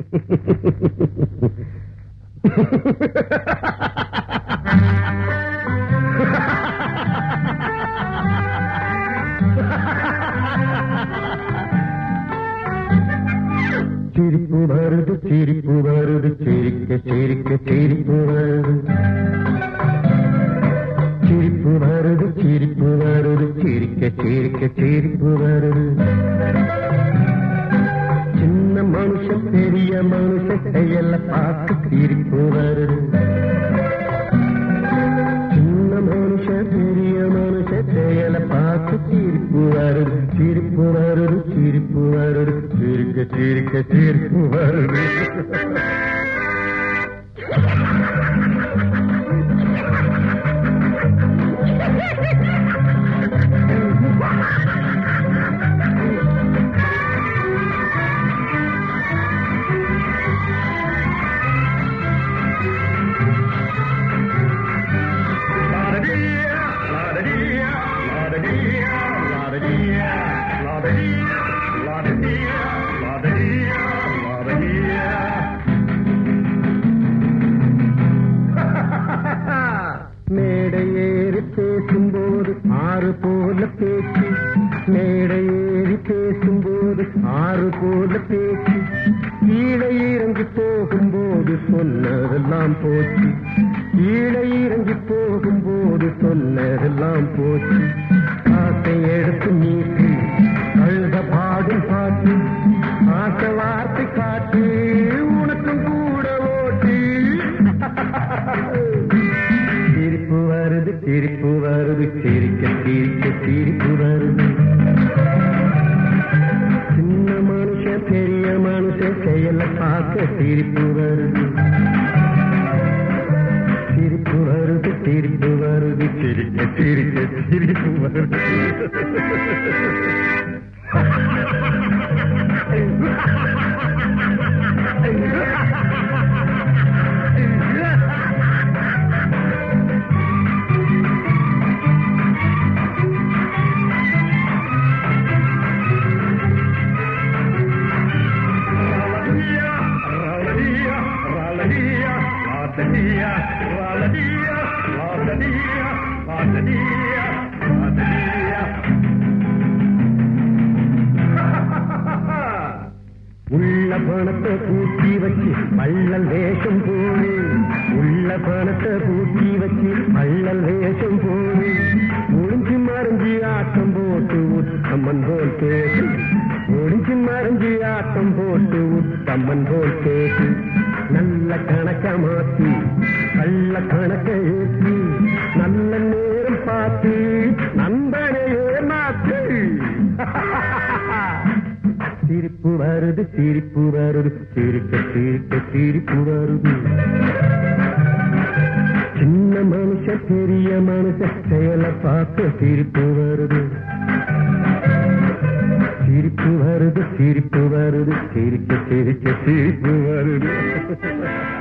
சிரிப்பு வருது சிரிப்பு வருது சிரிக்க சிரிக்க சிரிப்பு வருது சிரிப்பு வருது சிரிப்பு வருது சிரிக்க சிரிக்க சிரிப்பு வருது சின்ன மனுஷன் பெரிய மனுஷன் கையெல்ல பார்த்து சிரிப்பு வருது சின்ன மனுஷன் பெரிய மனுஷன் கையெல்ல பார்த்து சிரிப்பு வருது சிரிப்பு வருது சிரிப்பு வருது சிரிக்க சிரிக்க சிரிப்பு வருது மேடை ஏறி பேசும்போது ஆறு போல பேச்சு மேடை ஏறி பேசும்போது ஆறு போல பேச்சு கீழே இறங்கி போகும்போது சொன்னதெல்லாம் போச்சு கீழே இறங்கி போகும்போது சொன்னதெல்லாம் போச்சு காசை எடுத்து நீட்டு அழுத பாடும் பாட்டு ஆச வார்த்தை காட்டு உனக்கும் கூட ஓட்டு சிரிப்பு வருது சிரிப்பு வருது சிரிக்க சிரிக்க சிரிப்பு வருது சின்ன மனுஷன் பெரிய மனுஷன் செயல பார்க்க சிரிப்பு வருது சிரிப்பு வருது சிரிப்பு வருது சிரிக்க சிரிக்க சிரிப்பு வருது உள்ள பணத்தை பூட்டி வச்சு மள்ளல் வேஷம் போடு உள்ள பணத்தை பூட்டி வச்சு மள்ளல் வேஷம் போடு ஒளிஞ்சு மறைஞ்சு ஆட்டம் போட்டு உத்தமன் போல் பேசு ஒளிஞ்சு மறைஞ்சு ஆட்டம் போட்டு உத்தமன் போல் பேசு நல்ல கணக்க மாத்தி நல்ல கணக்க ஏற்றி நல்ல நேரம் பார்த்து நண்பனையே மாத்து சிரிப்பு வருது சிரிப்பு வருது சிரிக்க சிரிக்க சிரிப்பு வருது சின்ன மனுஷன் பெரிய மனுஷன் செயலை பார்த்து சிரிப்பு வருது சிரிப்பு வருது சிரிப்பு வருது சிரிக்க சிரிக்க சிரிப்பு வருது